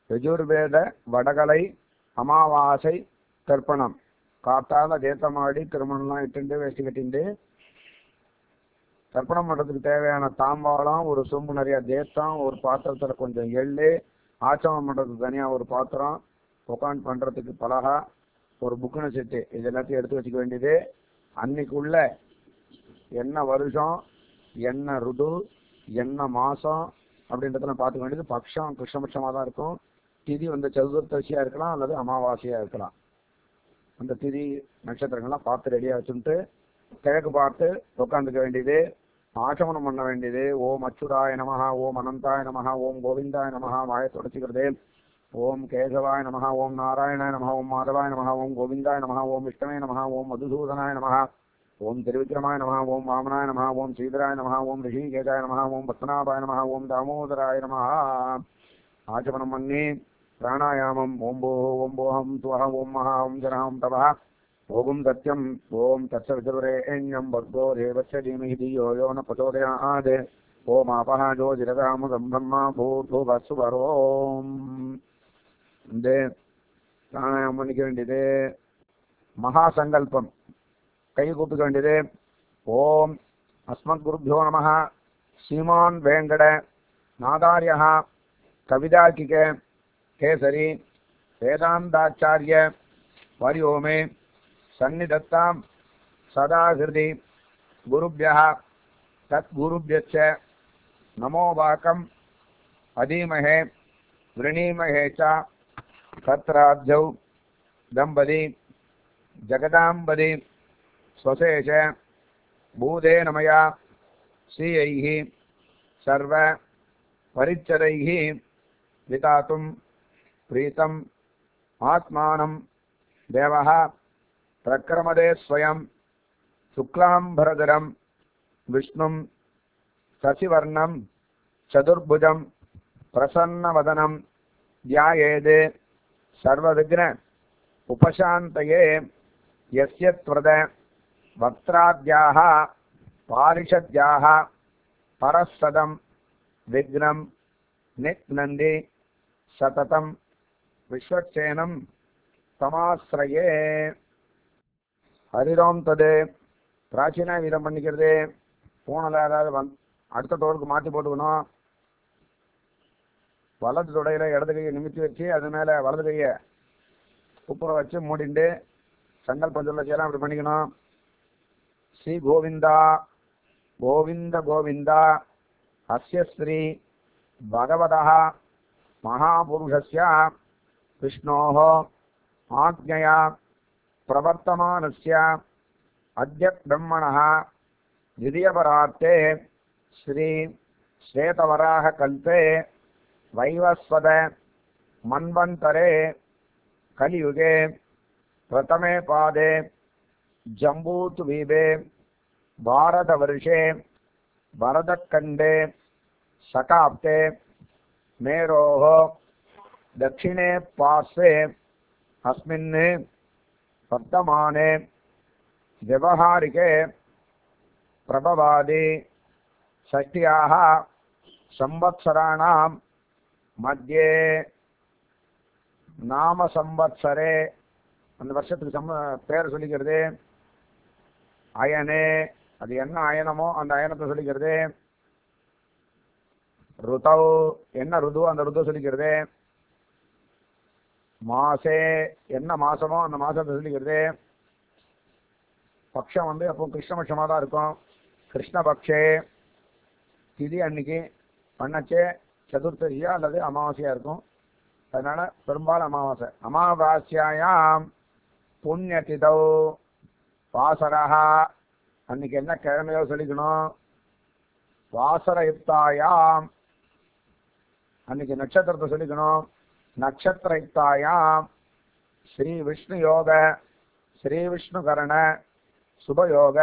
யஜுர்வேத வடகலை அமாவாசை தர்ப்பணம் காத்தால தேத்தமாடி திருமணம்லாம் இட்டுண்டு வேஷ்டி கட்டிண்டு தர்ப்பணம் பண்றதுக்கு தேவையான தாம்பாளம் ஒரு சொம்பு நிறைய தேத்தம் ஒரு பாத்திரத்துல கொஞ்சம் எள்ளு ஆச்சமம் பண்றதுக்கு தனியா ஒரு பாத்திரம் உட்காந்து பண்றதுக்கு பலகா ஒரு புக்குன செட்டு இது எல்லாத்தையும் எடுத்து வச்சுக்க வேண்டியது அன்னைக்குள்ள என்ன வருஷம் என்ன ருது என்ன மாசம் அப்படின்றதெல்லாம் பார்த்துக்க வேண்டியது பக்ஷம் கிருஷ்ணபட்சமா தான் இருக்கும் திதி வந்து சதுர்த்தசியா இருக்கலாம் அல்லது அமாவாசையா இருக்கலாம் அந்த திதி நட்சத்திரங்கள்லாம் பார்த்து ரெடியா வச்சுட்டு கிழக்கு பார்த்து உட்காந்துக்க வேண்டியது ஆச்சமனம் பண்ண வேண்டியது ஓம் அச்சுதாய நமஹா ஓம் அனந்தாய நமஹா ஓம் கோவிந்தாய நமஹா வாயை தொடச்சிக்கிறது ஓம் கேசவாய நமஹா ஓம் நாராயணாய நமஹா ஓம் மாதவாய நமஹா ஓம் கோவிந்தாய நமஹா ஓம் விஷ்ணவே நமஹா ஓம் மதுசூதனாய நமஹா ஓம் திருவிக்ரமாய நமஹா ஓம் வாமனாய நமஹா ஓம் ஸ்ரீதராய நமஹா ஓம் ரிஷிகேசாய நமஹா ஓம் பத்மநாபாய நமஹா ஓம் தாமோதராய நமஹா ஆச்சமனம் பண்ணி பிராணாயாமம் ஓம் போ ஓம் போகம் துவஹ ஓம் மகா ஓம் ஜனஹம் தபஹ ஓம் சத்யம் ஓம் தத்சவிதுரேண்யம் பர்கோ தேவஸ்ய தீமஹி தியோ யோ ந பிரச்சோதயாத் ஓம் ஆபஹ ஜோதிரதாமுதம் பிரம்மா பூர்புவஸ்வரோம் இந்த பிராணாயாமம் பண்ணிக்க வேண்டியது மகா சங்கல்பம் கை கூப்பிக்க வேண்டியது ஓம் அஸ்மத் குருபியோ நம ஸ்ரீமான் வேங்கட நாதாரிய கவிதாக்கிக கேசரி வேதாந்தாச்சாரிய வரியோமே சந்நிதத்தாம் சதா ஹிருதி குருபிய தத்குருபியச்ச நமோ வாக்கம் அதீமஹே விரணீமஹே ச தத்ராஜௌ தம்பதி ஜகதாம்பதி स्वशेष भूदेन मया श्रियैः सर्व परिच्ඡदैः वितातुं प्रीतम् आत्मानं देवः प्रक्रमदे स्वयं शुक्लाम्बरधरं विष्णुं शशिवर्णं चतुर्भुजं प्रसन्नवदनं ध्यायेत् सर्वविघ्न उपशान्तये यस्य त्वद वक्त्राद्याः पारिषद्याः परःसदं विघ्नं निघ्नन्ति सततं विश्वक्सेनं தமாசிரயே ஹரிரோம் தது பிராச்சீன வீதம் பண்ணிக்கிறது போனல ஏதாவது வந் அடுத்த டோருக்கு மாற்றி போட்டுக்கணும் வலது தொடையில இடது கையை நிமித்தி வச்சு அது மேல வலது கையை குப்புற வச்சு மூடிண்டு சங்கல்பம் சொல்ல செய்யலாம் அப்படி பண்ணிக்கணும் ஸ்ரீ கோவிந்தா கோவிந்த கோவிந்தா அஸ்ய ஸ்ரீ பகவதः महापुरुषस्य विष्णोः आज्ञया प्रवर्तमानस्य अद्य ब्रह्मणः द्वितीयपरार्थे श्री श्वेतवराहकल्पे वैवस्वत मन्वन्तरे कलियुगे प्रथमे पादे जम्बूद्वीपे भारतवर्षे भरतखण्डे शकाब्दे मेरोः दक्षिणे पार्श्वे अस्मिन् वर्तमाने व्यवहारिके प्रभवादि षष्ट्याः संवत्सराणां मध्ये நாம சம்பத்சரே அந்த வருஷத்துக்கு சம்ப பேர் சொல்லிக்கிறது அயனே அது என்ன அயனமோ அந்த அயனத்தை சொல்லிக்கிறது ருதவ் என்ன ருது அந்த ருது சொல்லிக்கிறது மாசே என்ன மாசமோ அந்த மாசத்தை சொல்லிக்கிறது பக்ஷம் வந்து அப்போ கிருஷ்ணபட்சமாக தான் இருக்கும் கிருஷ்ணபக்ஷே திதி அன்னைக்கு பண்ணச்சே சதுர்த்ததியா அல்லது அமாவாசையா இருக்கும் அதனால பெரும்பாலும் அமாவாசை அமாவாஸ்யாயாம் புண்ணியதிதௌ வாசரஹா அன்னைக்கு என்ன கிழமையோ சொல்லிக்கணும் வாசரயுக்தாயாம் அன்னைக்கு நட்சத்திரத்தை சொல்லிக்கணும் நட்சத்திரயுக்தாயாம் ஸ்ரீ விஷ்ணு யோக ஸ்ரீ விஷ்ணு கரண சுபயோக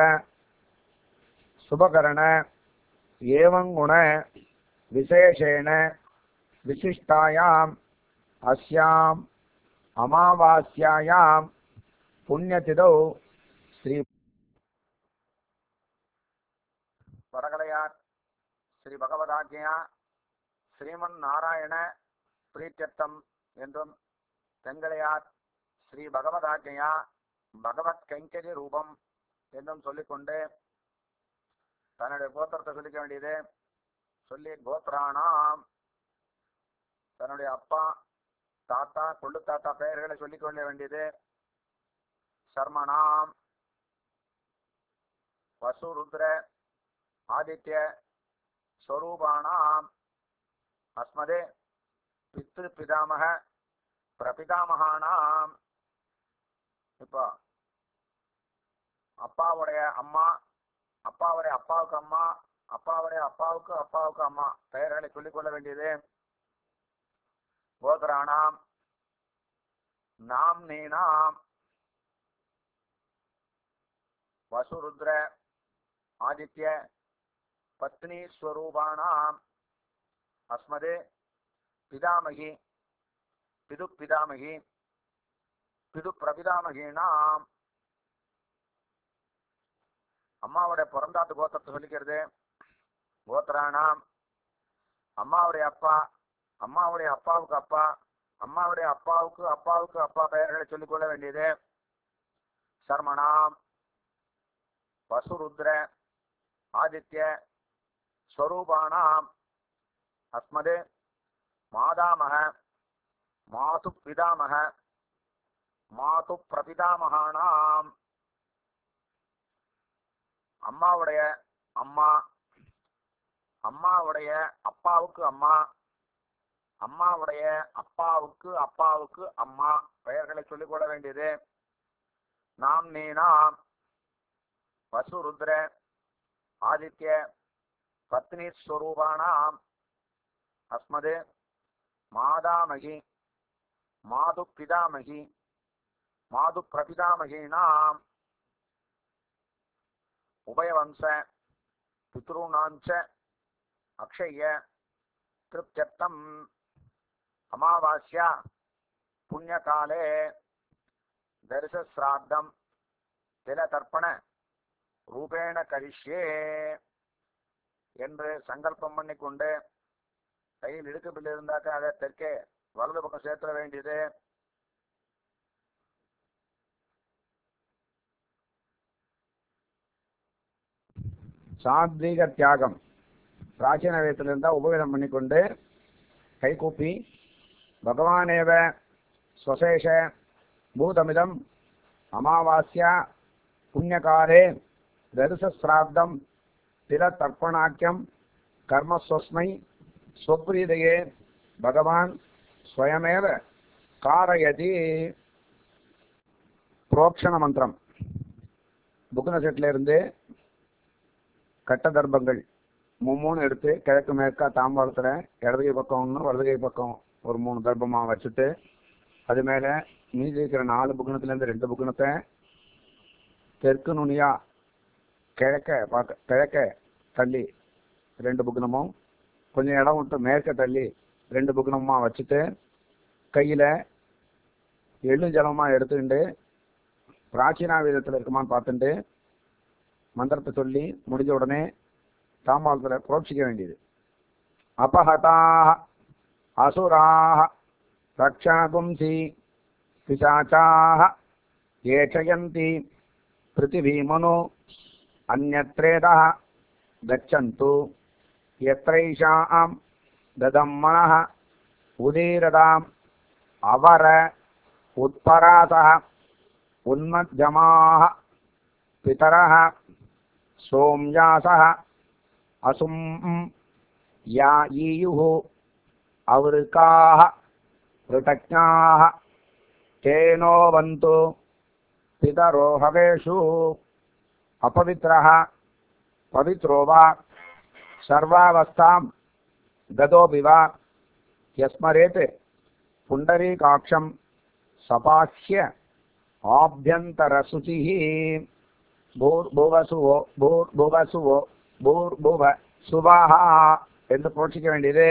சுபகரண ஏவங்குண விசேஷேண விசிஷ்டாயாம் अस्याम् अमावास्यायां पुण्यतिथौ श्री वरकलयात् श्रीभगवदाज्ञया श्रीमन्नारायण பிரீத்தியர்த்தம் என்றும் தெங்களையார் ஸ்ரீ பகவதாஜையா பகவத் கைங்கரிய ரூபம் என்றும் சொல்லிக்கொண்டு தன்னுடைய கோத்திரத்தை சொல்லிக்க வேண்டியது சொல்லி கோத்ரானாம் தன்னுடைய அப்பா தாத்தா கொள்ளு தாத்தா பெயர்களை சொல்லிக் கொள்ள வேண்டியது சர்மனாம் வசு ருத்ர ஆதித்ய ஸ்வரூபானாம் அஸ்மதே பித்ரு பிதாமக பிரபிதாமகானாம் இப்போ அப்பாவுடைய அம்மா அப்பாவுடைய அப்பாவுக்கு அம்மா அப்பாவுடைய அப்பாவுக்கு அப்பாவுக்கு அம்மா பெயர்களை சொல்லிக் கொள்ள வேண்டியது கோதராணாம் நாம் நீனாம் வசுருத்ர ஆதித்ய பத்னி ஸ்வரூபானாம் அஸ்மதே பிதாமகி பிது பிதாமகி பிது பிரபிதாமகினாம் அம்மாவுடைய பிறந்தாத்து கோத்திரத்தை சொல்லிக்கிறது கோத்திரானாம் அம்மாவுடைய அப்பா அம்மாவுடைய அப்பாவுக்கு அப்பா அம்மாவுடைய அப்பாவுக்கு அப்பாவுக்கு அப்பா பெயர்களை சொல்லிக் கொள்ள வேண்டியது சர்மனாம் வசுருத்ர ஆதித்ய ஸ்வரூபானாம் அஸ்மது மாதாமக மாது பிதாமக மாது பிரபிதாமகானாம் அம்மாவுடைய அம்மா அம்மாவுடைய அப்பாவுக்கு அம்மா அம்மாவுடைய அப்பாவுக்கு அப்பாவுக்கு அம்மா பெயர்களை சொல்லிக் கொள்ள வேண்டியது நாம் நீ நாம் வசுருத்ர ஆதித்ய பத்னி ஸ்வரூபானாம் அஸ்மது மாதாமகி மாது பிதாமகி மாது பிரபிதாமகினாம் உபயவம்ச பித்ருணாஞ்ச அக்ஷய திருப்தியர்த்தம் அமாவாஸ்யா புண்ணியகாலே தரிசஸ்ராத்தம் திலதர்ப்பண ரூபேண கரிஷ்யே என்று சங்கல்பம் பண்ணிக்கொண்டு கையில் இடுக்கு பில் இருந்தாக்க அதை தெற்கே வலது பக்கம் சேர்த்துட வேண்டியது சாத்வீக தியாகம் பிராச்சீன வேதத்தில் இருந்தால் உபவேதம் பண்ணிக்கொண்டு கைகூப்பி பகவானேவ ஸ்வசேஷ பூதமிதம் அமாவாஸ்யா புண்ணியகாலே தரிசஸ்ராத்தம் திலதர்ப்பணாக்கியம் கர்மஸ்வஸ்மை ஸ்வப்ரீதையே பகவான் ஸ்வயமேவ காரயதி புரோக்ஷண மந்திரம் புக்ன செட்ல இருந்து கட்ட தர்ப்பங்கள் மூணு எடுத்து கிழக்கு மேற்கா தாம்பாளத்தில் இடது கை பக்கம் ஒன்று வலது கை பக்கம் ஒரு மூணு தர்ப்பமாக வச்சுட்டு அது மேலே மீதி இருக்கிற நாலு புக்கணத்துலேருந்து ரெண்டு புக்கணத்தை தெற்கு நுனியா கிழக்க பார்க்க கிழக்க தள்ளி ரெண்டு புக்கணமும் கொஞ்சம் இடம் விட்டு மேற்க தள்ளி ரெண்டு புக்கணமா வச்சுட்டு கையில் எள்ளும் ஜலமாக எடுத்துக்கிண்டு பிராச்சீனா விதத்தில் இருக்குமான்னு பார்த்துட்டு மந்திரத்தை சொல்லி முடிஞ்ச உடனே தாம்பாளத்தில் புரோட்சிக்க வேண்டியது அபஹதாக அசுராக ரக்ஷணகும்சி பிசாச்சாக ஏஷயந்தி பிருத்திவீமனு அந்நத்ரேதः गच्छन्तु यत्रैषां ददं मनः उदीरदाम् अवर उत्परासः उन्मध्यमाः पितरः सोम्यासः असुं या ईयुः अवृकाः ऋटज्ञाः तेनो वन्तु पितरो हवेषु अपवित्रः पवित्रो वा सर्वावस्थां गतोऽपि वा यस्मरेत् पुण्डरीकाक्षं सपाह्य आभ्यन्तरशुचिः भूर्भुवसुवो भूर्भुवसुवो भूर्भुव சுபாகா என்று போட்சிக்க வேண்டியது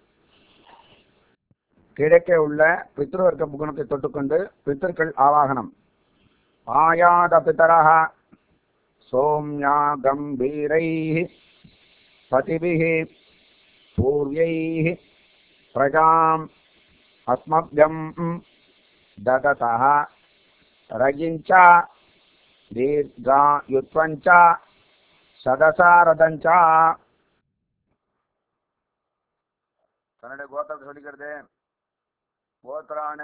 கிழக்கே உள்ள பித்ருவர்க்க புகுணத்தை தொட்டுக்கொண்டு பித்தர்கள் ஆவாகனம் ஆயாத பிதரः சோம்யா கம்பீரைः பதிभिः பூர்வைः பிரஜாம் अस्मभ्यं ददतः रगिञ्च दीर्घायुत्वञ्च சதசாரதஞ்ச தன்னுடைய கோத்திரத்தை சொல்லிக்கிறது கோத்திரானு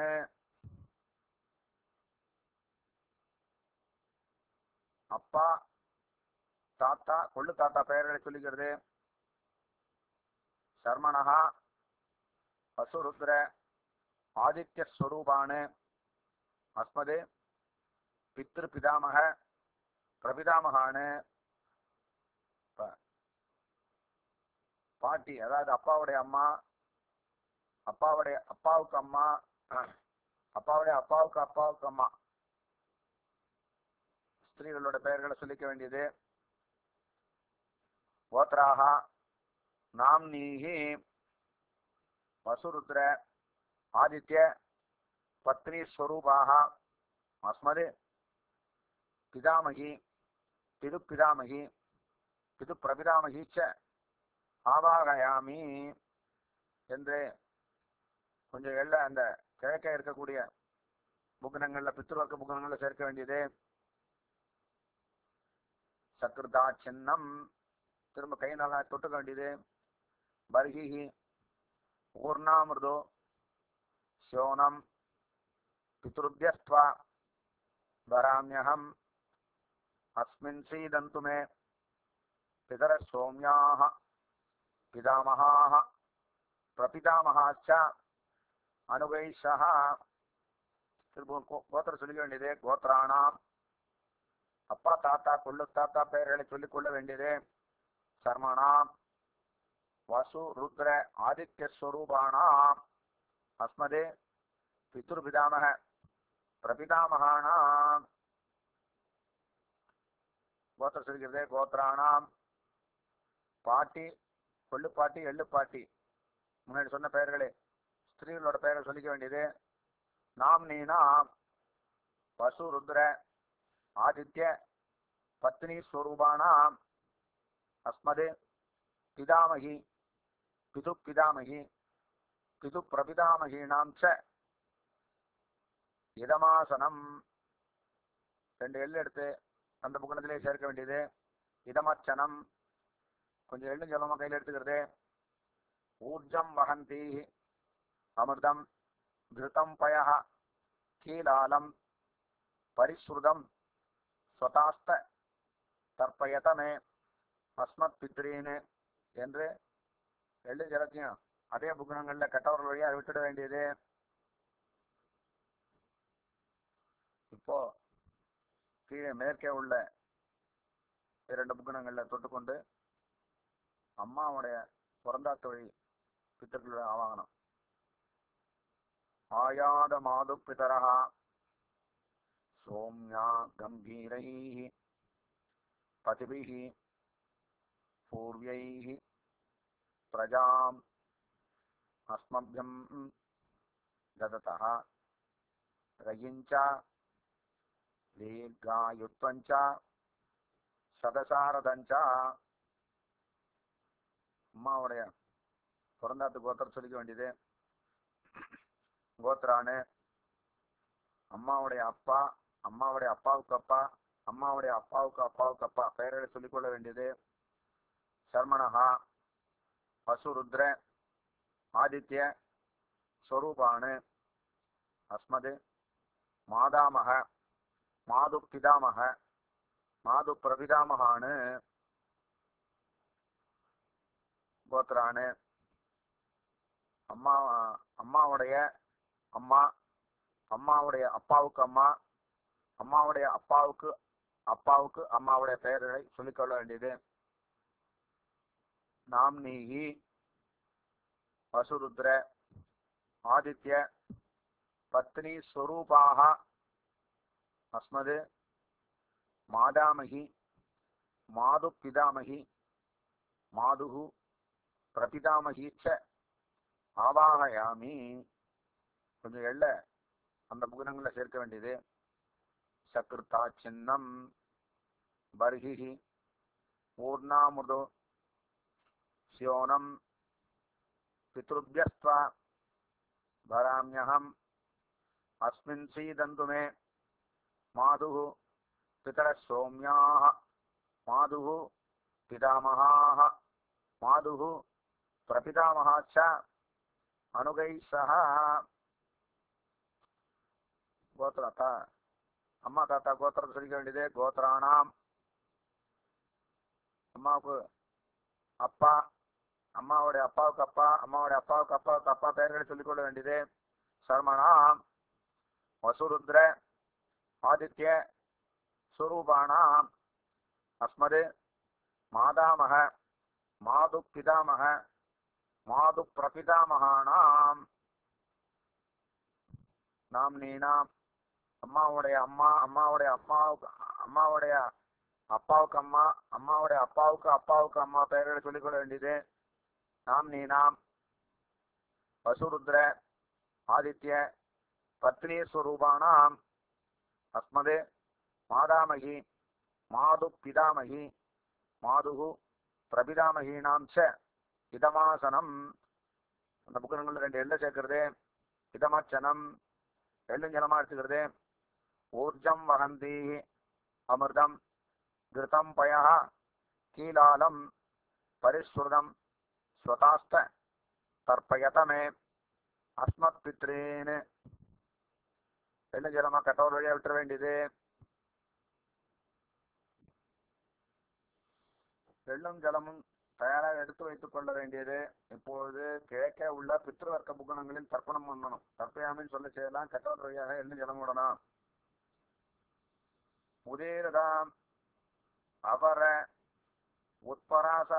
அப்பா தாத்தா கொள்ளு தாத்தா பெயர்களை சொல்லிக்கிறது சர்மணகா வசுருத்ர ஆதித்ய ஸ்வரூபானு அஸ்மது பித்ரு பிதாமக பிரபிதாமகானு ப- பாட்டி அதாவது அப்பாவுடைய அம்மா அப்பாவுடைய அப்பாவுக்கு அம்மா அப்பாவுடைய அப்பாவுக்கு அப்பாவுக்கு அம்மா ஸ்திரீகளோட பெயர்களை சொல்லிக்க வேண்டியது கோத்ராக நாம்னீஹி வசுருத்ர ஆதித்ய பத்னி ஸ்வரூபாக அஸ்மது பிதாமகி பிது பிதாமகி பிது பிரபிதாமகி ச ஆவாகயாமி என்று கொஞ்சம் எள்ள அந்த கிழக்கே இருக்கக்கூடிய புக்கனங்கள்ல பித்ருவர்க்க புக்கனங்கள்ல சேர்க்க வேண்டியது சக்ருதா சின்னம் திரும்ப கை நல்லா தொட்டுக்க வேண்டியது பர்ஹிஹி ஊர்ணாமிருதோ சோனம் பித்ருபியஸ்த்வா வராமியகம் अस्मिन् सीदन्तु मे पितरः सौम्याः पितामहाः प्रपितामहाश्च अनुगैषः திரும்ப கோ- கோத்திரம் சொல்லிக்க வேண்டியது கோத்திரானாம் அப்பா தாத்தா கொள்ளு தாத்தா பெயர்களை சொல்லிக் கொள்ள வேண்டியது சர்மணாம் வசு ருத்ர ஆதித்ய ஸ்வரூபானாம் அஸ்மதே பிதுர்பிதாமக பிரபிதாமகானாம் கோத்திரம் சொல்லிக்கிறது கோத்திரானாம் பாட்டி கொள்ளு பாட்டி எள்ளு பாட்டி முன்னாடி சொன்ன பெயர்களே ஸ்திரீகளோட பெயரை சொல்லிக்க வேண்டியது நாம் நீனாம் வசு ருத்ர ஆதித்ய பத்னி ஸ்வரூபானாம் அஸ்மது பிதாமகி பிது பிதாமகி பிது பிரபிதாமகீனாம் ச இதமாசனம் ரெண்டு எள்ளு எடுத்து அந்த புக்கணத்திலே சேர்க்க வேண்டியது இதமச்சனம் கொஞ்சம் எள்ளு ஜலமா கையில் எடுத்துக்கிறது ஊர்ஜம் வகந்தி அமிர்தம் घृतं पयः कीलालं परिश्रुतं स्वतास्त தற்பயத்தமே அஸ்மத் பித்ரீன்னு என்று எள்ளு ஜலத்தையும் அதே புக்கணங்கள்ல கெட்டவர்கள் வழியா விட்டுட வேண்டியது இப்போ கீழே மேற்கே உள்ள இரண்டு புக்கணங்கள்ல தொட்டுக்கொண்டு அம்மாவுடைய பிறந்தாத்து வழி பித்தர்களுடைய ஆவாகனம் आयाद माधुपितरः सौम्या गम्भीरैः पतिभिः पूर्व्यैः प्रजाम् अस्मभ्यं ददतः रयिञ्च दीर्घायुत्वञ्च சதசாரதஞ்ச அம்மாவுடைய பிறந்தாத்து கோத்திரம் சொல்லிக்க வேண்டியது கோத்ரானு அம்மாவுடைய அப்பா அம்மாவுடைய அப்பாவுக்கு அப்பா அம்மாவுடைய அப்பாவுக்கு அப்பாவுக்கு அப்பா பெயர்களை சொல்லிக்கொள்ள வேண்டியது சர்மணஹா வசுருத்ர ஆதித்ய ஸ்வரூபானு அஸ்மது மாதாமக மாது பிதாமக மாது பிரபிதாமகானு கோத்ரானு அம்மா அம்மாவுடைய அம்மா அம்மாவுடைய அப்பாவுக்கு அம்மா அம்மாவுடைய அப்பாவுக்கு அப்பாவுக்கு அம்மாவுடைய பெயர்களை சொல்லிக்கொள்ள வேண்டியது நாம்னீகி வசுருத்ர ஆதித்ய பத்னி ஸ்வரூபாக அஸ்மது மாதாமகி மாது பிதாமகி மாதுகு பிரபிதாமகி ச ஆவாகயாமி கொஞ்சம் எள்ள அந்த புகனங்களை சேர்க்க வேண்டியது சக்ருத்தா சின்னம் பர்ஹி பூர்ணாமுதோ சியோனம் பித்ருபியஸ்வ भराम्यहम् अस्मिन् सीदन्तु मे मातुः पितरः सौम्याः मातुः पितामहाः मातुः प्रपितामहाः च अनुगैः सह கோத்திரத்தா அம்மா தாத்தா கோத்திரத்தை சொல்லிக்க வேண்டியது கோத்திரானாம் அம்மாவுக்கு அப்பா அம்மாவுடைய அப்பாவுக்கு அப்பா அம்மாவுடைய அப்பாவுக்கு அப்பாவுக்கு அப்பா பெயர்களை சொல்லிக்கொள்ள வேண்டியது சர்மணாம் வசுருத்ர ஆதித்ய சுரூபானாம் அஸ்மது மாதாமக மாது பிதாமக மாது பிரபிதாமகானாம் நாம் நீனாம் அம்மாவுடைய அம்மா அம்மாவுடைய அம்மாவுக்கு அம்மாவுடைய அப்பாவுக்கு அம்மா அம்மாவுடைய அப்பாவுக்கு அப்பாவுக்கு அம்மா பெயர்களை சொல்லிக்கொள்ள வேண்டியது நாம் நீனாம் வசுருத்ர ஆதித்ய பத்னி ஸ்வரூபானாம் அஸ்மது மாதாமகி மாது பிதாமகி மாதுகு பிரபிதாமகீனாம் ச இதமாசனம் அந்த புக்கனங்கள் ரெண்டு எள்ள சேர்க்கிறது இதமாச்சனம் எள்ளும் ஜலமா எடுத்துக்கிறது ஊர்ஜம் வகந்தி அமிர்தம் கிருதம் பய கீலாலம் பரிஸ்ருதம் ஸ்வதாஸ்த தர்ப்பயதமே அஸ்மத் பித்ரேன்னு எள்ளும் ஜலமா கட்டோர் வழியா விட்டுற வேண்டியது வெள்ளும் ஜலமும் தயாராக எடுத்து வைத்துக் கொள்ள வேண்டியது இப்பொழுது கிழக்கே உள்ள பித்ருவர்க்க புகணங்களில் தர்ப்பணம் பண்ணணும் தர்ப்பயாமின்னு சொல்ல செய்யலாம் கட்டோர் வழியாக எள்ளும் ஜலம் விடணும் உதீரதாம் அபர உத்பராசா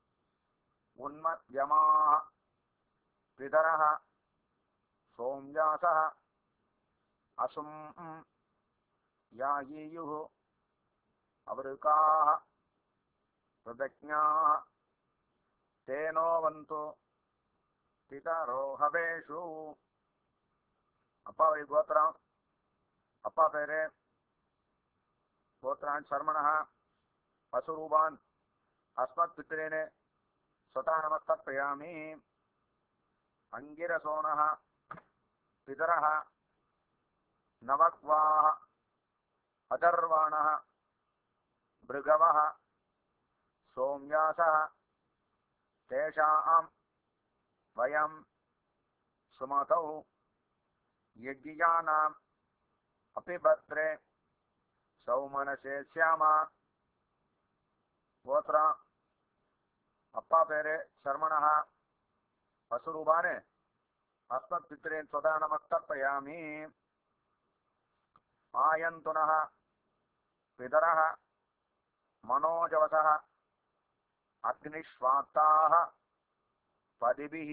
உன்மத்யமாக பிதரः சோம்யாசः அசும் யாயீயுः அவருக்காः பிரதஜ்ஞாः தேனோவந்து பிதரோ ஹவேஷு அப்பாவை கோத்திரம் அப்பா பேரு கோத்திரான் சர்மணः பசுரூபான் அஸ்மத் பித்ரேனே स्वतः नमस्तर्पयामि अङ्गिरसोनः पितरः नवक्वाः अथर्वाणः भृगवः सोम्यासः तेषाम् वयं सुमतौ यज्ञियानाम् अपि भद्रे सौमनसे स्याम गोत्र அப்பா பேரு சர்மணः பசுரூபானு அஸ்மத் பித்ரேன் स्वदा नमस्तर्पयामि आयन्तुनः पितरः मनोजवसः अग्निष्वात्ताः पदिभिः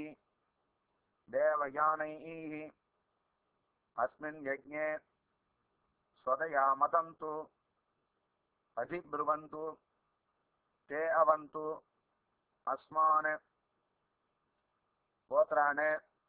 देवयानैः अस्मिन् यज्ञे स्वदया मतन्तु अधिब्रुवन्तु ते अवन्तु अस्मान् गोत्रान्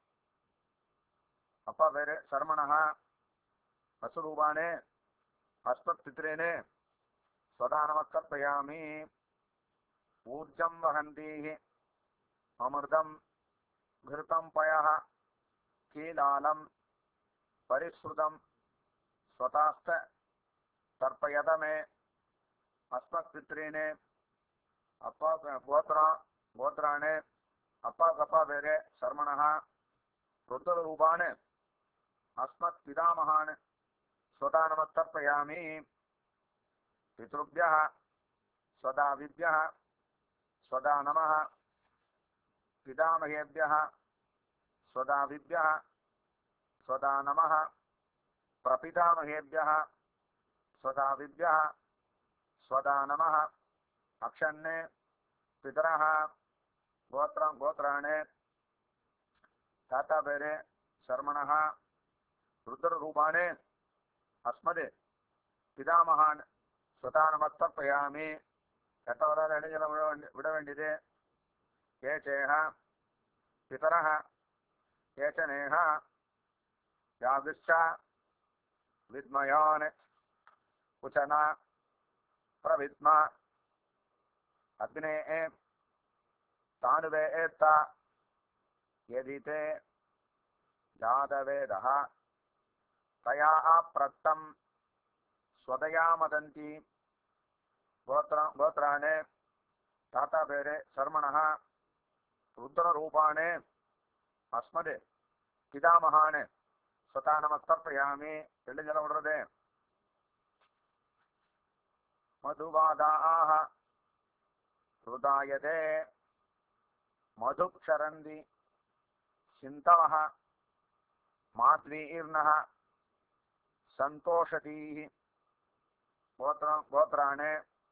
அப்பா பேரு சர்மணः வசுரூபானே அஸ்மத் பித்ரேனே स्वदा नमस्कर्पयामि ऊर्जं वहन्तीः अमृतं घृतं पयः कीलालं परिश्रुतं स्वताश्च तर्पयत मे अस्मत्पितॄणे அப்பா கோத்திரம் கோத்திரானு அப்பாவுக்கு அப்பா பேரு சர்மணः ருத்ரரூபான் அஸ்மத் பிதாமகான் स्वदा नमस्तर्पयामि पितृभ्यः स्वदाविभ्यः स्वदा नमः पितामहेभ्यः स्वदाविभ्यः स्वदा नमः प्रपितामहेभ्यः स्वदाविभ्यः स्वदा नमः अक्षन्ने पितरः गोत्रं गोत्राणि ताता पेरे शर्मणः रुद्ररूपाणि अस्मद् பிதாமகான் स्वदा नमस्तर्पयामि கெட்டவரால் இடைஞ்சல விட வேண்டி விட வேண்டியது ஏச்சேக பிதரः ஏச்சனேக யாகிஷ்ச வித்மயான் உச்சன பிரவித்ம अग्ने तानुवे एत्ता यदि ते யாதவேதः தயா பிரத்தம் ஸ்வதயா மதந்தி கோத்ரா கோத்ராணே தாத்தா பேரு சர்மணः ருத்ரரூபாணே அஸ்மது பிதாமகான் ஸ்வதா நமஸ்தர்ப்பயாமி ரெண்டு ஜலம் விடுறது மதுவாதாः हृदायते मधुक्षरन्ति सिन्तवः माध्वीर्णः सन्तोषतीः கோத்திர கோத்திரானே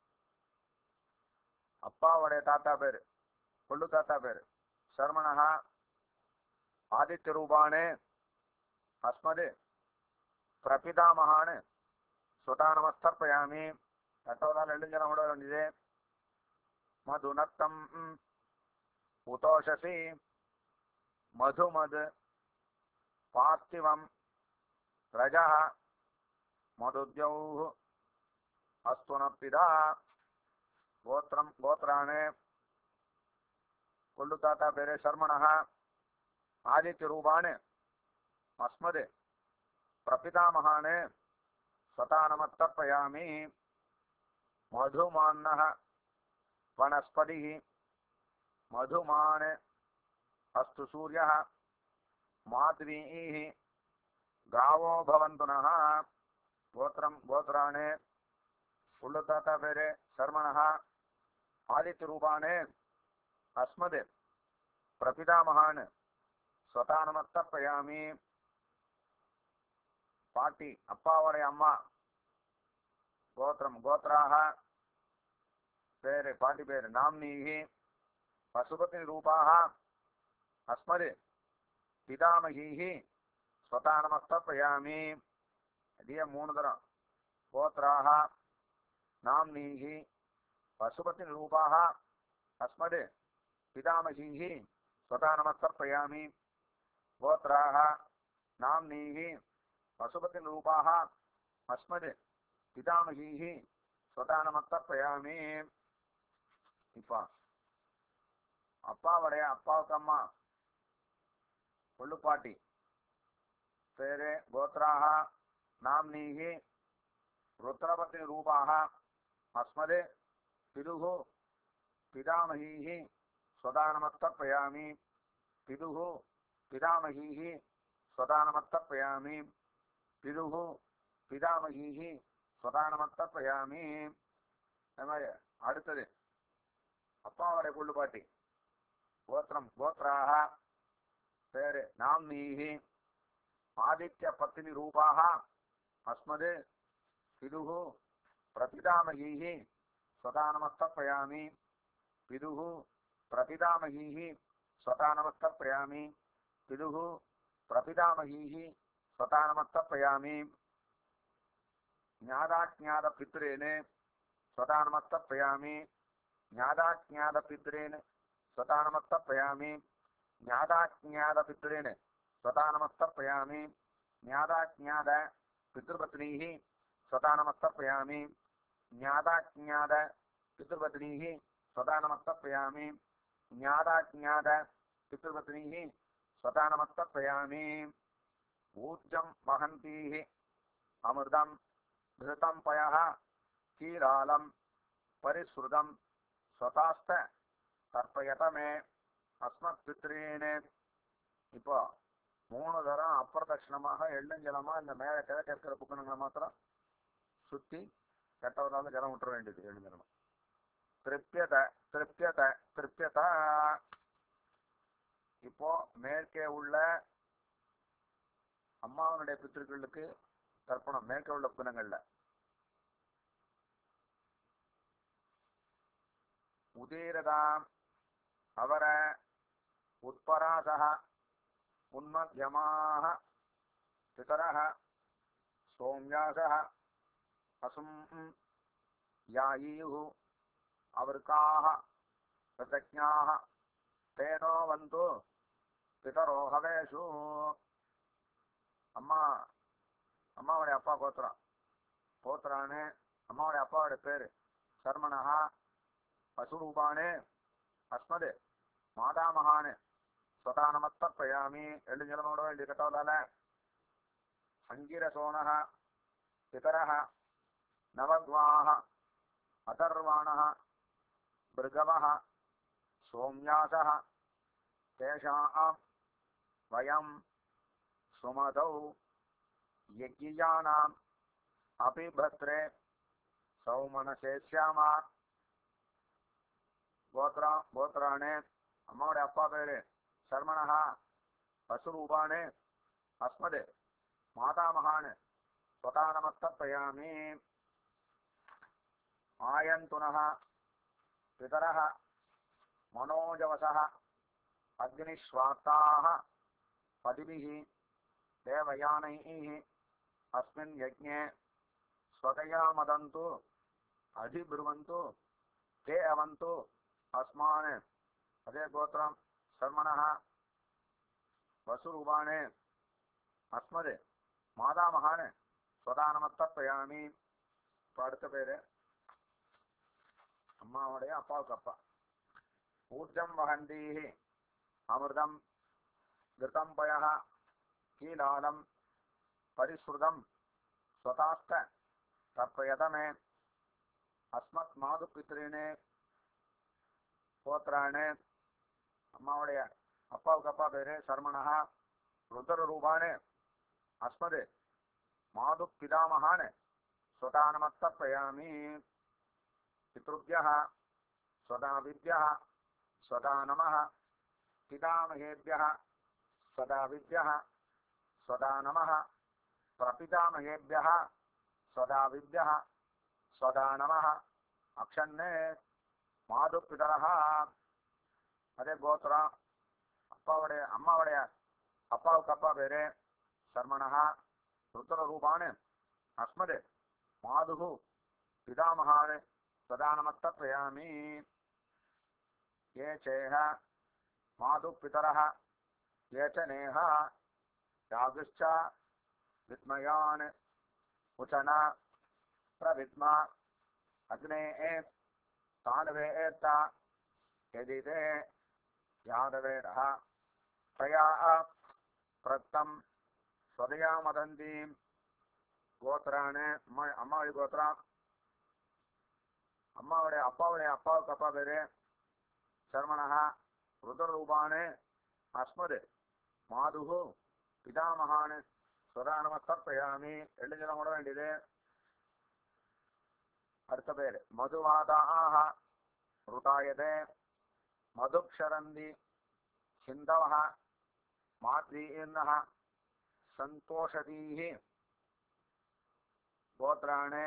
அப்பாவுடைய தாத்தா பேர் கொள்ளு தாத்தா பேர் சர்மணா ஆதித்ய ரூபானே அஸ்மது பிரபிதாமகான் சுதானமஸ்தர்ப்பயாமி தட்டவதால் எழுஞ்சனம் விட வேண்டியது मधुनक्तम् उतोषसि मधुमद् पार्थिवम् रजः मधुद्यौः अस्तु न पिता गोत्रम् गोत्राणे कोल्लुताता पेरे शर्मणः आदित्यरूपान् अस्मद् प्रपितामहान् स्वतानमत्तर्पयामि मधुमान्नः वनस्पतिः मधुमान् अस्तु सूर्यः माध्वीः गावो भवन्तु नः गोत्रं गोत्राणे उल्लुताता पेरे शर्मणः आदित्यरूपाणे अस्मद् प्रपितामहान् स्वतानमत्तर्पयामि பாட்டி அப்பாவுடைய அம்மா கோத்திரம் கோத்ராக பேரு பாட்டி பேரு நாம்னீகி பசுபதி ரூபாக அஸ்மது பிதாமகீஹி ஸ்வதானமஸ்தப்பயாமி அடிய மூணு தரம் கோத்ராக நாம்னீகி பசுபதி ரூபாக அஸ்மது பிதாமகீஹி ஸ்வதானமஸ்தப்பயாமி கோத்ராக நாம்னீகி பசுபதி ரூபாக அஸ்மது பிதாமகீஹி ஸ்வதானமஸ்தப்பயாமி இப்ப அப்பாவுடைய அப்பாவுக்கு அம்மா கொள்ளுப்பாட்டி பேரு கோத்ராக நாம்னீகி ருத்ரபத்னி ரூபாக அஸ்மது பிதுகு பிதாமகீஹி ஸ்வதானமத்தப்பயாமி பிதுகு பிதாமகீஹி ஸ்வதானமத்தப்பயாமி பிதுகு பிதாமகீஹி ஸ்வதானமத்தப்பயாமி அது மாதிரி அடுத்தது அப்பாவுடைய கொள்ளுப்பாட்டி கோத்திரம் கோத்ராக பேரு நாம்னீஹி ஆதித்ய பத்தினி ரூபாக அஸ்மது பிதுகு பிரபிதாமகீஹி ஸ்வதானமஸ்தப்பயாமி பிதுகு பிரபிதாமகீஹி ஸ்வதானமஸ்தப்பயாமி பிதுகு பிரபிதாமகீஹி ஸ்வதானமஸ்தப்பயாமி ஞாதாஜ்ஞாத பித்ரேனே स्वतानमत्तप्रयामि ज्ञादाज्ञातपितॄन् स्वतानमत्तप्रयामि ज्ञादाज्ञातपितॄन् स्वतानमत्तप्रयामि ज्ञादाज्ञात पितृपत्नीः स्वतानमत्तप्रयामि ज्ञादाज्ञात पितृपत्नीः स्वतानमत्तप्रयामि ज्ञादाज्ञात पितृपत्नीः स्वतानमत्तप्रयामि ऊर्जं वहन्तीः अमृतं घृतं पयः कीरालं परिश्रुतं स्वतास्त தற்பயத மே அஸ்மத் பித்ரீனே இப்போ மூணு தரம் அப்பிரதட்சிணமாக எள்ளுஞ்சலமா இந்த மேல கிழக்க இருக்கிற புக்கணுங்களை மாத்திரம் சுத்தி கெட்டவதால ஜலம் விட்டுற வேண்டியது எள்ளுஞ்சலம் திருப்பியத திருப்பியத திருப்பியத இப்போ மேற்கே உள்ள அம்மாவனுடைய பித்திருக்களுக்கு தர்ப்பணம் மேற்கே உள்ள புனங்கள்ல உதீரதாம் அவர உட்பராசः உன்மध्यमाः पितरः सौम्यासः असुम् यायीयुः अवृकाः प्रतज्ञाः तेनो वन्तु பிதரோ ஹவேஷு அம்மா அம்மாவுடைய அப்பா கோத்திரம் கோத்திரான்னு அம்மாவுடைய அப்பாவுடைய பேரு சர்மனஹா பசுரூபானு அஸ்மது மாதாமகானு സ്വതാനമത്തപ്പയാമി എള്ളു ജലമോട് വേണ്ടി കേട്ടോലെ അങ്കിരസോണ പിതര നവഗ്വാഹ അഥർവാണ ഭൃഗവ സോമ്യാസ തേഷാം വയം സുമതൗ യജ്ഞിയാനാം അഭിഭദ്രേ സൗമനസേ ശ്യാമ ഗോത്ര ഗോത്രാണ് അമ്മയുടെ അപ്പ പേര് ശർമ്മണ പശുരൂപാണ് അസ്മത് മാതാമഹാണ് സ്വതാനമത്തപ്പയാമി ആയന്തുനഃ പിതരः മനോജവസः അഗ്നിശ്വാത്താः പതിभिः देवयानैः अस्मिन् यज्ञे स्वतया मदन्तु अधिब्रुवन्तु ते अवन्तु अस्मान् अदे गोत्रं शर्मणः वसुरूपाणे अस्मद् மாதாமகான் சொதானமத்தப்பயாமி இப்போ அடுத்த பேரு அம்மாவுடைய அப்பாவுக்கு அப்பா ஊர்ஜம் வகந்தீஹி அமிர்தம் கிருதம் பய கீலாலம் பரிஸ்ருதம் ஸ்வதாஸ்த தர்ப்பயதமே அஸ்மத் மாது பித்ரீனே போத்ரானே அம்மாவுடைய அப்பாவுக்கு அப்பா பேரு சர்மணா ருத்ர ரூபானே அஸ்மது மாது பிதாமகான் स्वतानमत्तर्पयामि पितृभ्यः स्वदाविभ्यः स्वदा नमः पितामहेभ्यः स्वदाविभ्यः स्वदा नमः प्रपितामहेभ्यः स्वदाविभ्यः स्वदा नमः அக்ஷன்னு மாது பிதரஹா அதே கோத்திரம் அப்பாவுடைய அம்மாவுடைய அப்பாவுக்கு அப்பா பேரு சர்மணா ருத்ர ரூபான் அஸ்மது மாதுகு பிதாமகான் சதானமத்தப்பயாமி ये चेह मातुपितरः ये च नेह यागश्च विद्मयान् उचन प्रविद्मा अग्ने तान्वेत्त यदि ते यादवेरः तया प्रत्तं स्वदया मदन्तीं கோத்திரான்னு அம்மா அம்மாவுடைய கோத்திரம் அம்மாவுடைய அப்பாவுடைய அப்பாவுக்கு அப்பா பேரு சர்மணா ருத்ரரூபானு அஸ்மது மாதுகு பிதாமகான் சுதானமத்தர்ப்பயாமி எள்ளு ஜலம் கூட வேண்டியது அடுத்த பேர் மதுவாதாக ருதாயதே மதுக்ஷரந்தி சிந்தவ மாத்ரீர்ண சந்தோஷதீஹி கோத்ரானு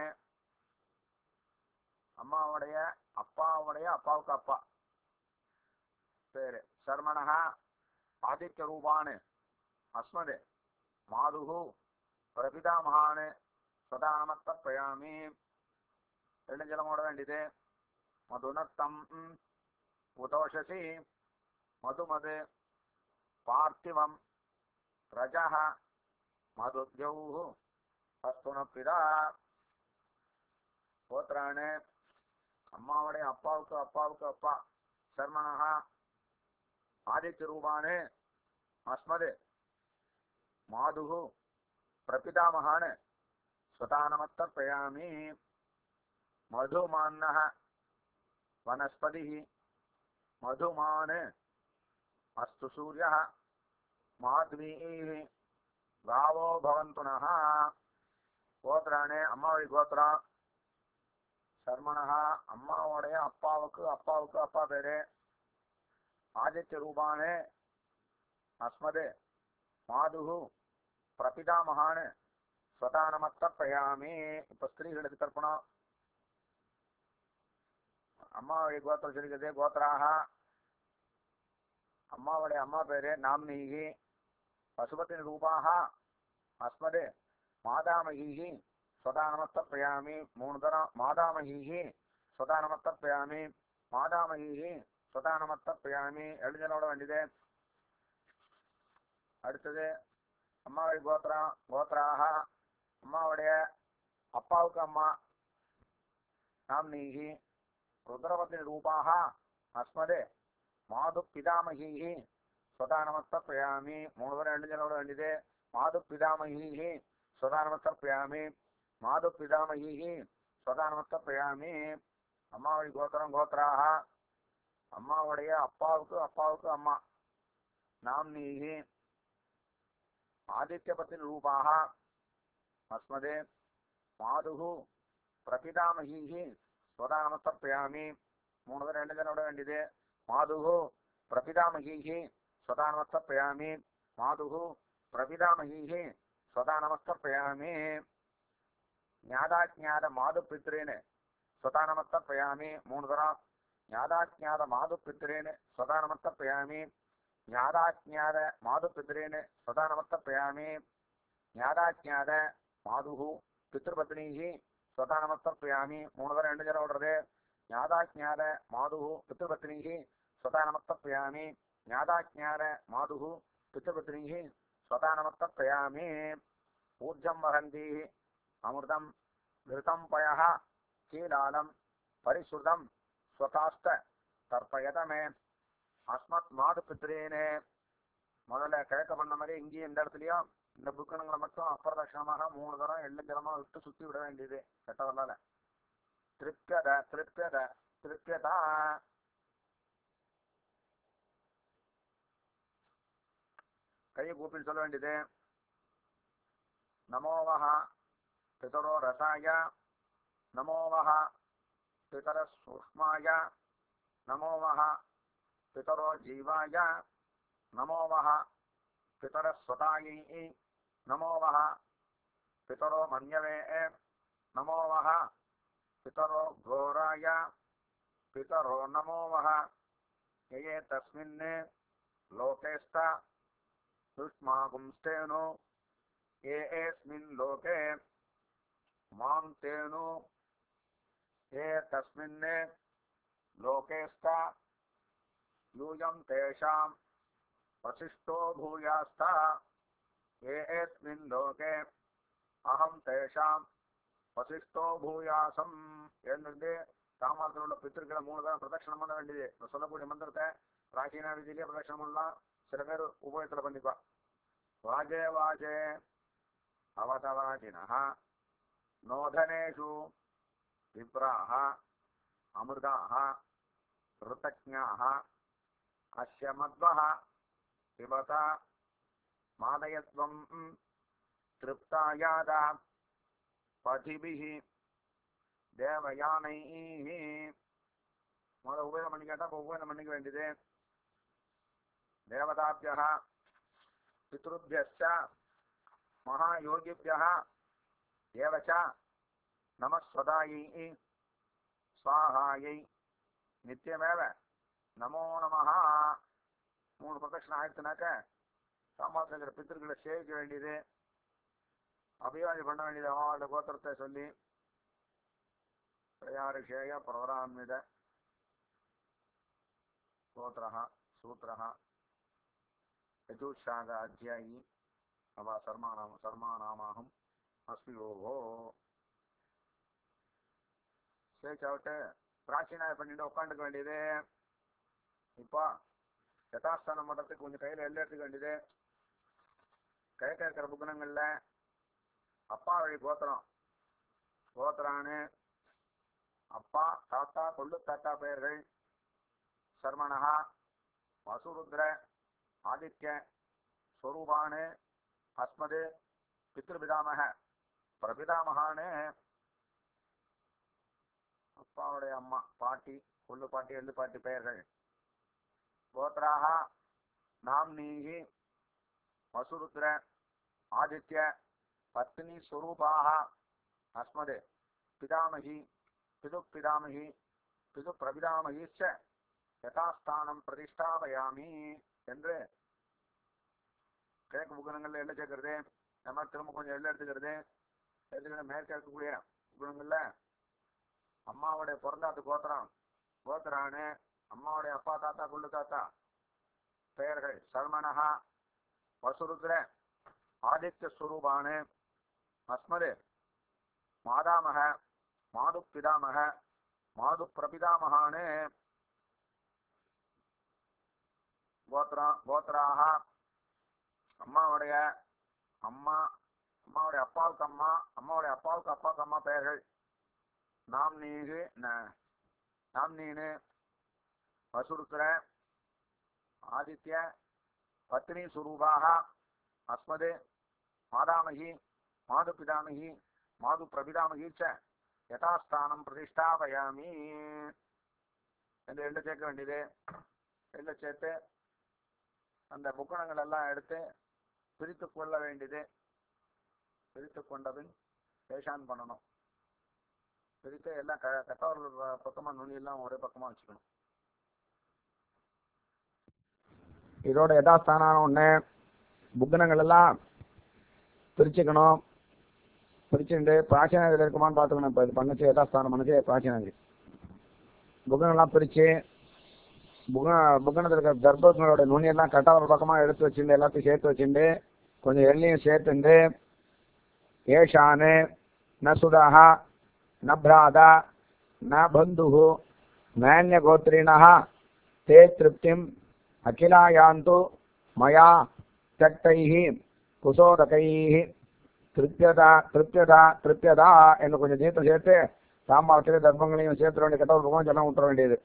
அம்மாவுடைய அப்பாவுடைய அப்பாவுக்கு அப்பா பேரு சர்மணா ஆதித்ய ரூபான் அஸ்மது மாதுகு பிரபிதாமகான் சதானமத்தப்பயாமி ரெண்டு ஜலம் ஓட வேண்டியது மதுனத்தம் உதோஷசி மதுமது பார்த்திவம் ரஜ மதுத்யௌ அஸ்துனப்பிதா கோத்திரானு அம்மாவுடைய அப்பாவுக்கு அப்பாவுக்கு அப்பா சர்மணா ஆதித்ய ரூபானு அஸ்மது மாதுகு பிரபிதாமகான் स्वतानमत्तर्पयामि मधुमान्नः वनस्पतिः मधुमान् अस्तु सूर्यः माध्वीः गावो भवन्तु नः கோத்திரானே அம்மாவுடைய கோத்திரம் சர்மணா அம்மாவுடைய அப்பாவுக்கு அப்பாவுக்கு அப்பா பேரு ஆதித்ய ரூபானே அஸ்மது மாதுகு பிரபிதாமகான் ஸ்வதானமத்தப்பயாமி இப்ப ஸ்திரீகளுக்கு தர்ப்பணம் அம்மாவுடைய கோத்திரம் சொல்லிக்கிறது கோத்திராக அம்மாவுடைய அம்மா பேரு நாம்னீகி பசுபத்தின் ரூபாக அஸ்மது மாதாமகீகி ஸ்வதானமத்தப்பயாமி மூணு தரம் மாதாமகீகி ஸ்வதானமத்தப்பயாமி மாதாமகீகி ஸ்வதானமத்தப்பயாமி எழுதனோட வேண்டியது அடுத்தது அம்மாவுடைய கோத்திரம் கோத்திராக அம்மாவுடைய அப்பாவுக்கு அம்மா நாம்னீகி ருத்ரபத்தினி ரூபாக அஸ்மது மாது பிதாமகீகி സ്വതാനമസ്തർപ്പയാമി മൂന്ന് പേരെ രണ്ട് ജനോട് വേണ്ടിയത് മാതുപിതാമഹീഹി സ്വതാനമസ്തർപ്പയാമി മാതുപിതാമഹീഹി സ്വതാനമസ്തർപ്പയാമി அம்மாவழி கோத்திரம் கோத்திராக அம்மாவுடைய அப்பாவுக்கு அப்பாவுக்கு அம்மா நாம்னீகி ஆதித்யபத்தின் ரூபாக அஸ்மதே மாதுகு பிரபிதாமகீஹி ஸ்வதானமஸ்தர்ப்பயாமி மூணு பேர் ரெண்டு ஜனோட வேண்டியது மாதுகு பிரபிதாமகீஹி ஸ்வதானமஸ்தர்ப்பயாமி மாதுகு பிரபிதாமகீஹி ஸ்வதானமஸ்தர்ப்பயாமி ஞாதாஜ்ஞாத மாது பித்ரேன்னு ಸ್ವತಾನಮಸ್ತರ್ಪಯಾಮಿ ಮೂರು ದರ ಜ್ಞಾದಾಜ್ಞಾದ ಮಾದು ಪಿತೃೇನ ಸ್ವತಾನಮಸ್ತರ್ಪಯಾಮಿ ಜ್ಞಾದಾಜ್ಞಾದ ಮಾದು ಪಿತೃೇನ ಸ್ವತಾನಮಸ್ತರ್ಪಯಾಮಿ ಜ್ಞಾದಾಜ್ಞಾದ ಮಾದುಹು ಪಿತೃಪತ್ನಿ ಸ್ವತಾನಮಸ್ತರ್ಪಯಾಮಿ ಮೂರು ದರ ಎಂಟು ಜನ ಹೊಡ್ರದೆ ಜ್ಞಾದಾಜ್ಞಾದ ಮಾದುಹು ಪಿತೃಪತ್ನಿ ಸ್ವತಾನಮಸ್ತರ್ಪಯಾಮಿ ಜ್ಞಾದಾಜ್ಞಾದ ಮಾದುಹು ಪಿತೃಪತ್ನಿ ಸ್ವತಾನಮಸ್ತರ್ಪಯಾಮಿ ಊರ್ಜಂ ವಹಂತಿ ಅಮೃತಂ घृतं पयः कीलालं परिश्रुतं स्वकाष्ठ தற்பயத மே அஸ்மத் மாது பித்ரேனே முதல்ல கிழக்க பண்ண மாதிரி இங்கேயும் இந்த இடத்துலயும் இந்த புக்கணங்களை மட்டும் அப்பிரதட்சணமாக மூணு தரம் எள்ளு ஜலமா விட்டு சுத்தி விட வேண்டியது கெட்ட வரலால திருப்தியத திருப்தியத திருப்தியதா கையை கூப்பிட்டு சொல்ல வேண்டியது நமோவஹ பிதரோ ரசாய नमो वः पितरसूक्ष्माय नमो वः पितरो जीवाय नमो वः पितरस्वतायै नमो वः पितरो मन्यवे नमो वः पितरो घोराय पितरो नमो वः ये तस्मिन् लोकेस्त दुष्मागुंस्तेनु ये एस्मिन् लोके मां तेनु ये तस्मिन् लोकेस्त यूयं तेषां वसिष्ठो भूयास्त ये एस्मिन् लोके अहं तेषां வசிஷ்டோ பூயாசம் என்று தாமாரத்தில் உள்ள பித்திருக்களை மூணு தான் பிரதட்சணம் பண்ண வேண்டியது இப்ப சொல்லக்கூடிய மந்திரத்தை பிராச்சீன விதியிலேயே பிரதட்சணம் பண்ணலாம் சில பேர் உபயோகத்தில் பண்ணிப்பா வாஜே வாஜே அவதவாஜினः नोधनेषु विप्राः अमृताः ऋतज्ञाः अस्य मध्वः पिबता मादयत्वं तृप्तायादा पथिभिः தேவயானைः முதல்ல உபயோகம் பண்ணி கேட்டா இப்போ உபயோகம் பண்ணிக்க வேண்டியது தேவதாபியः பித்ருभ्यश्च महायोगिभ्यः एव च नमः स्वदायै स्वाहायै நித்தியமேவ நமோ நமஹ மூணு பிரதட்சணம் ஆயிடுச்சுனாக்க சாமாத்தில் இருக்கிற பித்திருக்களை சேவிக்க வேண்டியது அபிவாதி பண்ண வேண்டியது அவங்களோட கோத்திரத்தை சொல்லி பிரயாரிஷேய பிரவரான்வித கோத்திரः सूत्रः यजुशाग अध्यायी अवा सर्मानाम सर्मानामाहम् अस्मि ஓஹோ சேர்ச் அவுட்டு பிராச்சீனாய பண்ணிட்டு உட்காந்துக்க வேண்டியது இப்போ யதாஸ்தானம் பண்ணுறதுக்கு கொஞ்சம் கையில் எல்லாம் எடுத்துக்க வேண்டியது கிழக்க இருக்கிற புக்கணங்களில் அப்பா வழி கோத்திரம் கோத்திரானு அப்பா தாத்தா கொள்ளு தாத்தா பெயர்கள் சர்மணா வசுருத்ர ஆதித்ய ஸ்வரூபானு அஸ்மது பித்ருபிதாமக பிரபிதாமகான்னு அப்பாவுடைய அம்மா பாட்டி கொள்ளு பாட்டி எள்ளு பாட்டி பெயர்கள் கோத்ராக நாம்னீகி வசுருத்ர ஆதித்ய பத்னி ஸ்வரூபாக அஸ்மது பிதாமகி பிது பிதாமகி பிது பிரபிதாமகிச்ச யதாஸ்தானம் பிரதிஷ்டாபயாமி என்று கிழக்கு புகணங்கள்ல எள்ள சேர்க்கறது நம்ம திரும்ப கொஞ்சம் எள்ள எடுத்துக்கிறது எடுத்துக்கிட்டு மேற்க இருக்கக்கூடிய குணங்கள்ல அம்மாவுடைய பிறந்தாத்து கோத்திரம் கோத்திரானு அம்மாவுடைய அப்பா தாத்தா குள்ளு தாத்தா பெயர்கள் சல்மனஹா வசுருத்ர ஆதித்ய ஸ்வரூபானு அஸ்மது மாதாமக மாது பிதாமக மாது பிரபிதாமகானு கோத்திரம் கோத்திராக அம்மாவுடைய அம்மா அம்மாவுடைய அப்பாவுக்கு அம்மா அம்மாவுடைய அப்பாவுக்கு அப்பாவுக்கு அம்மா பெயர்கள் நாம் நீகு ந- நாம் நீனு வசுருக்கிற ஆதித்ய பத்னி சுரூபாக அஸ்மது மாதாமகி மாது பிதாமகி மாது பிரபிதாமகி ச யதாஸ்தானம் பிரதிஷ்டாபயாமி என்று ரெண்டு சேர்க்க வேண்டியது ரெண்டு சேர்த்து அந்த புக்கணங்கள் எல்லாம் எடுத்து பிரித்து கொள்ள வேண்டியது பிரித்து கொண்டபின் பேஷான் பண்ணணும் பிரித்து எல்லாம் க கட்டவர்கள் பக்கமாக நுனி எல்லாம் ஒரே பக்கமாக வச்சுக்கணும் இதோட யதாஸ்தானம் ஒன்று புக்கணங்கள் எல்லாம் பிரிச்சுக்கணும் பிரிச்சுட்டு பிராச்சீன இதில் இருக்குமான்னு பார்த்துக்கணும் இப்போ இது பண்ணுச்சு யதாஸ்தானம் பண்ணுச்சு பிராச்சீன இது புக்கனெல்லாம் பிரித்து புக புக்கனத்தில் இருக்கிற தர்பங்களோட நுனியெல்லாம் கரெக்டாக ஒரு பக்கமாக எடுத்து வச்சுட்டு எல்லாத்தையும் சேர்த்து வச்சுட்டு கொஞ்சம் எண்ணெயும் சேர்த்துண்டு ஏஷானு ந சுதா ந பிராதா ந பந்து நானிய கோத்திரிணः ते திருப்திம் அகிலாயாந்து மயா தட்டைः குசோதகைः திருப்தியதா திருப்தியதா திருப்தியதா என்று கொஞ்சம் சேர்த்து சேர்த்து சாம்பாரத்திலே தர்ப்பங்களையும் சேர்த்து வேண்டிய கட்ட ஒரு பக்கம் சொல்ல விட்டுற வேண்டியது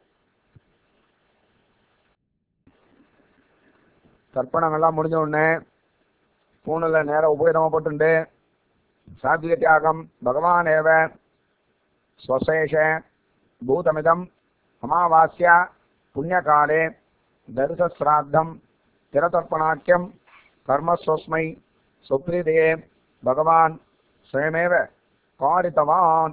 தர்ப்பணங்கள்லாம் முடிஞ்ச உடனே பூணில் நேரம் உபயோகமாக போட்டுண்டு சாத்விக தியாகம் பகவான் ஏவ ஸ்வசேஷ பூதமிதம் அமாவாஸ்யா புண்ணியகாலே தரிசஸ்ராத்தம் திரதர்ப்பணாக்கியம் கர்மஸ்வஸ்மை சுப்ரீதே பகவான் ஸ்வயமேவ காரித்தவான்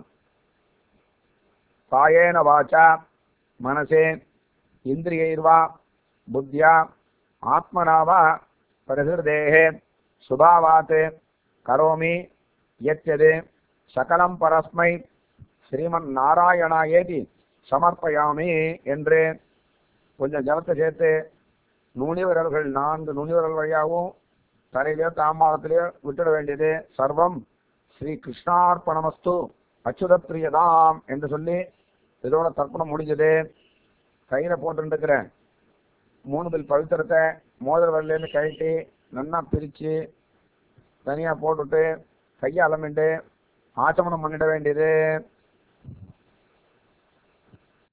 காயேன வாச்சா மனசே இந்திரியைர்வா புத்தியா ஆத்மனா வா பிரகிருதேः சுபாவாத் கரோமி யத்யது சகலம் பரஸ்மை ஸ்ரீமன் நாராயணாயேதி சமர்ப்பயாமி என்று கொஞ்சம் ஜலத்தை சேர்த்து நுனி விரல்கள் நான்கு நுனி விரல் வழியாகவும் தலையிலையோ தாம்பாளத்திலேயோ விட்டுட வேண்டியது சர்வம் ஸ்ரீ கிருஷ்ணார்ப்பணமஸ்து அச்சுத பிரியதாம் என்று சொல்லி இதோட தர்ப்பணம் முடிஞ்சது கையில போட்டுருக்கிறேன் மூணு பில் பவித்திரத்தை மோதிர வரலேருந்து கழட்டி நன்னா பிரித்து தனியாக போட்டுட்டு கையை அலமிண்டு ஆச்சமனம் பண்ணிட வேண்டியது